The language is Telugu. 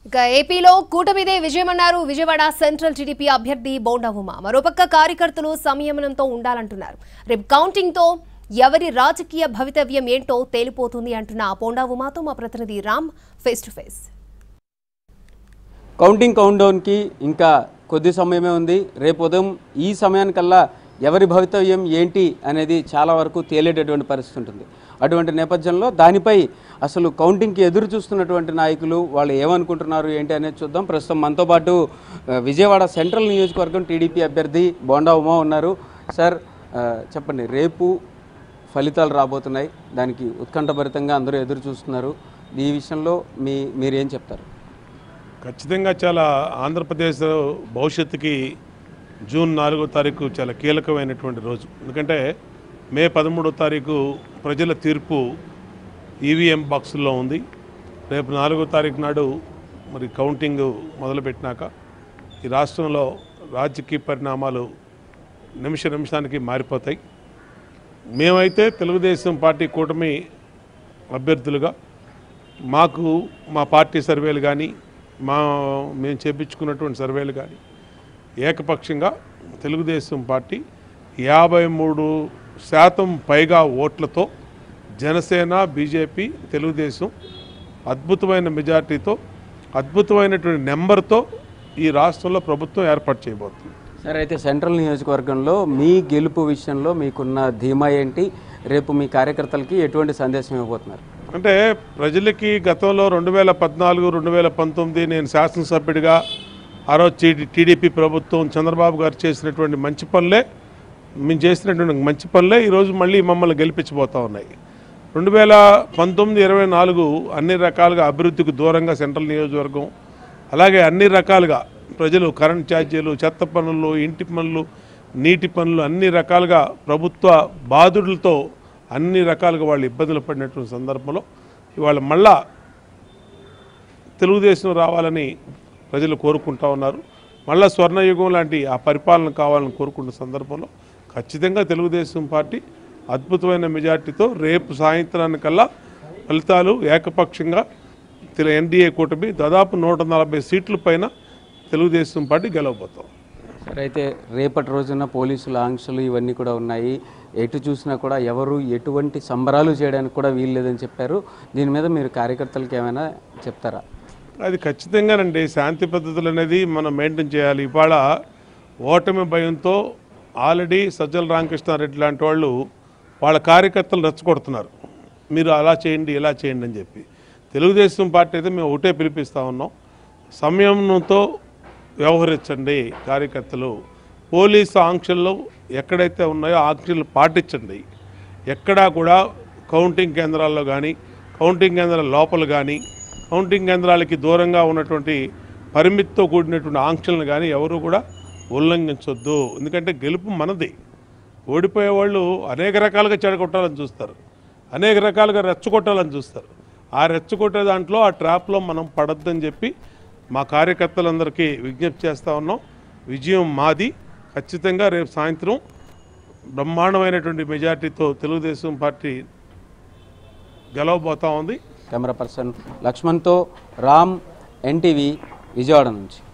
ఇక ఏపీలో కూటమిదే విజయమన్నారు విజయవాడ సెంట్రల్ టీడీపీ అభ్యర్థి బోండా ఉమా మరోపక్క కార్యకర్తలు సంయమనంతో ఉండాలంటున్నారు రేపు కౌంటింగ్ తో ఎవరి రాజకీయ భవితవ్యం ఏంటో తేలిపోతుంది అంటున్న బోండా ఉమాతో మా ప్రతినిధి Ram face to face counting కౌంట్డౌన్కి ఇంకా కొద్ది సమయమే ఉంది రేపు ఉదయం ఈ సమయానికల్లా ఎవరి భవితవ్యం ఏంటి అనేది చాలా వరకు తేలేటటువంటి పరిస్థితి ఉంటుంది అటువంటి నేపథ్యంలో దానిపై అసలు కౌంటింగ్కి ఎదురు చూస్తున్నటువంటి నాయకులు వాళ్ళు ఏమనుకుంటున్నారు ఏంటి అనేది చూద్దాం ప్రస్తుతం మనతో పాటు ఆ, విజయవాడ సెంట్రల్ నియోజకవర్గం టీడీపీ అభ్యర్థి బోండా ఉమా ఉన్నారు సార్ ఆ, చెప్పండి రేపు ఫలితాలు రాబోతున్నాయి దానికి ఉత్కంఠభరితంగా అందరూ ఎదురు చూస్తున్నారు ఈ విషయంలో మీ మీరేం చెప్తారు ఖచ్చితంగా చాలా ఆంధ్రప్రదేశ్ భవిష్యత్తుకి జూన్ నాలుగో తారీఖు చాలా కీలకమైనటువంటి రోజు ఎందుకంటే మే పదమూడో తారీఖు ప్రజల తీర్పు ఈవీఎం బాక్సుల్లో ఉంది రేపు నాలుగో తారీఖు నాడు మరి కౌంటింగ్ మొదలుపెట్టినాక ఈ రాష్ట్రంలో రాజకీయ పరిణామాలు నిమిష నిమిషానికి మారిపోతాయి మేమైతే తెలుగుదేశం పార్టీ కూటమి అభ్యర్థులుగా మాకు మా పార్టీ సర్వేలు కానీ మా మేము చేపించుకున్నటువంటి సర్వేలు కానీ ఏకపక్షంగా తెలుగుదేశం పార్టీ యాభై మూడు శాతం పైగా ఓట్లతో జనసేన బీజేపీ తెలుగుదేశం అద్భుతమైన మెజార్టీతో అద్భుతమైనటువంటి నెంబర్తో ఈ రాష్ట్రంలో ప్రభుత్వం ఏర్పాటు చేయబోతుంది సరే అయితే సెంట్రల్ నియోజకవర్గంలో మీ గెలుపు విషయంలో మీకున్న ధీమా ఏంటి రేపు మీ కార్యకర్తలకి ఎటువంటి సందేశం ఇవ్వబోతున్నారు అంటే ప్రజలకి గతంలో రెండు వేల పద్నాలుగు రెండు వేల పంతొమ్మిది నేను శాసనసభ్యుడిగా ఆ రోజు టీ- టీడీపీ ప్రభుత్వం చంద్రబాబు గారు చేసినటువంటి మంచి పనులే మేము చేసినటువంటి మంచి పనులే ఈరోజు మళ్ళీ మమ్మల్ని గెలిపించబోతా ఉన్నాయి రెండు వేల పంతొమ్మిది ఇరవై నాలుగు అన్ని రకాలుగా అభివృద్ధికి దూరంగా సెంట్రల్ నియోజకవర్గం అలాగే అన్ని రకాలుగా ప్రజలు కరెంట్ ఛార్జీలు చెత్త పనులు ఇంటి పనులు నీటి పనులు అన్ని రకాలుగా ప్రభుత్వ బాధుడులతో అన్ని రకాలుగా వాళ్ళు ఇబ్బందులు పడినటువంటి సందర్భంలో ఇవాళ మళ్ళా తెలుగుదేశం రావాలని ప్రజలు కోరుకుంటా ఉన్నారు మళ్ళా స్వర్ణయుగం లాంటి ఆ పరిపాలన కావాలని కోరుకున్న సందర్భంలో ఖచ్చితంగా తెలుగుదేశం పార్టీ అద్భుతమైన మెజార్టీతో రేపు సాయంత్రానికల్లా ఫలితాలు ఏకపక్షంగా తెలు ఎన్డీఏ కూటమి దాదాపు నూట నలభై సీట్ల పైన తెలుగుదేశం పార్టీ గెలవబోతాం సరే అయితే రేపటి రోజున పోలీసుల ఆంక్షలు ఇవన్నీ కూడా ఉన్నాయి ఎటు చూసినా కూడా ఎవరు ఎటువంటి సంబరాలు చేయడానికి కూడా వీలు లేదని చెప్పారు దీని మీద మీరు కార్యకర్తలకు ఏమైనా చెప్తారా అది ఖచ్చితంగానండి శాంతి పద్ధతులు అనేది మనం మెయింటైన్ చేయాలి ఇవాళ ఓటమి భయంతో ఆల్రెడీ సజ్జల రామకృష్ణారెడ్డి లాంటి వాళ్ళు వాళ్ళ కార్యకర్తలు రెచ్చగొడుతున్నారు మీరు అలా చేయండి ఇలా చేయండి అని చెప్పి తెలుగుదేశం పార్టీ అయితే మేము ఒకటే పిలిపిస్తూ ఉన్నాం సంయమనంతో వ్యవహరించండి కార్యకర్తలు పోలీసు ఆంక్షల్లో ఎక్కడైతే ఉన్నాయో ఆంక్షలు పాటించండి ఎక్కడా కూడా కౌంటింగ్ కేంద్రాల్లో కానీ కౌంటింగ్ కేంద్రాల లోపల కానీ కౌంటింగ్ కేంద్రాలకి దూరంగా ఉన్నటువంటి పరిమితితో కూడినటువంటి ఆంక్షలను కానీ ఎవరు కూడా ఉల్లంఘించొద్దు ఎందుకంటే గెలుపు మనది ఓడిపోయే వాళ్ళు అనేక రకాలుగా చెడగొట్టాలని చూస్తారు అనేక రకాలుగా రెచ్చగొట్టాలని చూస్తారు ఆ రెచ్చగొట్టే దాంట్లో ఆ ట్రాప్లో మనం పడొద్దని చెప్పి మా కార్యకర్తలందరికీ విజ్ఞప్తి చేస్తూ ఉన్నాం విజయం మాది ఖచ్చితంగా రేపు సాయంత్రం బ్రహ్మాండమైనటువంటి మెజార్టీతో తెలుగుదేశం పార్టీ గెలవబోతా ఉంది కెమెరా పర్సన్ లక్ష్మణ్తో రామ్ ఎన్టీవీ విజయవాడ నుంచి